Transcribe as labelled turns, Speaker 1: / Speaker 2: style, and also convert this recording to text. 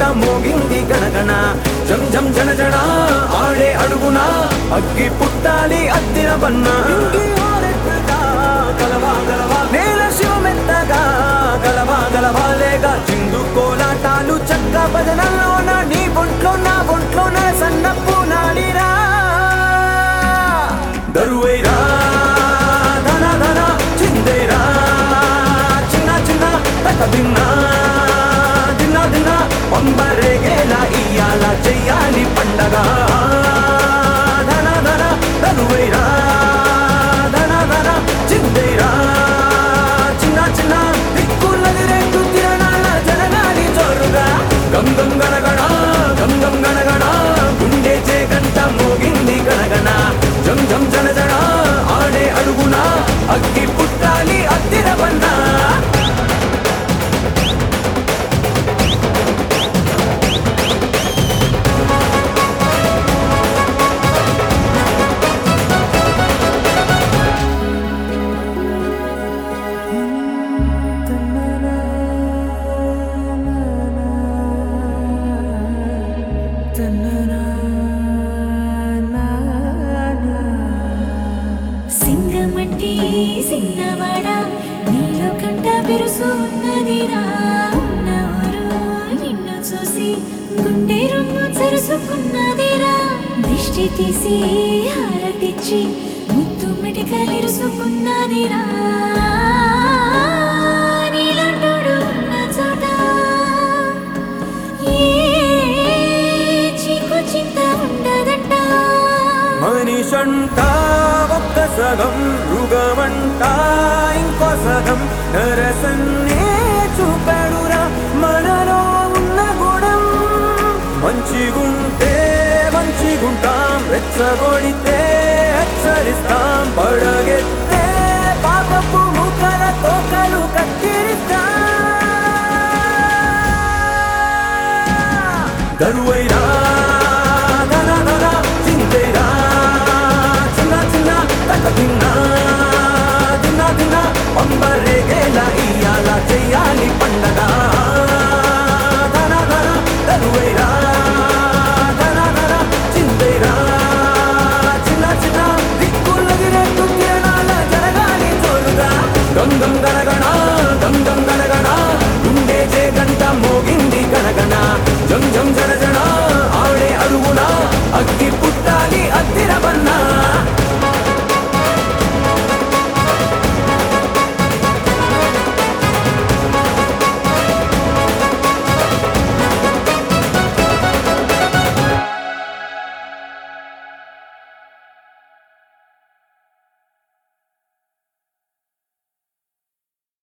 Speaker 1: మోగింది గణగణ జం జం జన జన ఆడే అడుగున అగ్గి పుట్టాలి అద్దిన బన్న గలవా గలవా నేల శివమెత్తగా గలవా గలవాలేగా చిందు కోలాటాలు చక్క భజనల్లోన నీ ఒంట్లో నా ఒంట్లోన సన్నప్పు నాడిరా దరువైరా ధన ధన చిందేరా చిన్న చిన్న తక దిన్న దిన్న దిన్న పంబరేగేలా ఇయ్యాల చెయ్యాలి పండగ ధన ధన దరువైరా ధన ధన చిందేరా చిన్న చిన్న దిక్కులది రేటు తిరణాల జరగాలి జోరుగా గం గం గణగణ గం గం గణగణ గుండె చే గంట మోగింది గణగణ జం జం జన జన ఆడే అడుగున అగ్గి పుట్టాలి అత్తిరవన్నా
Speaker 2: సింగమంటి సిన్నవాడ నీలో కంట బిరుసు ఉన్నదిరా ఉన్నవారు నిన్ను చూసి గుండె రొమ్ము చరుసుకున్నదిరా దిష్టి తీసి హారతిచ్చి ముత్తు మెటికలిరుసుకున్నదిరా నీలాంటోడు ఉన్న చోట ఏ చీకు చింత ఉండదంట
Speaker 1: మనిషంట ఒక్క సగం మృగమంట ఇంకో సగం నరసన్నే చూపాడురా మనలో ఉన్న గుణం మంచిగుంటే మంచిగుంటాం రెచ్చగొడితే హెచ్చరిస్తాం పడగెత్తే పాపపు ముఖల తోకలు కత్తిరిస్తాం దరువైరా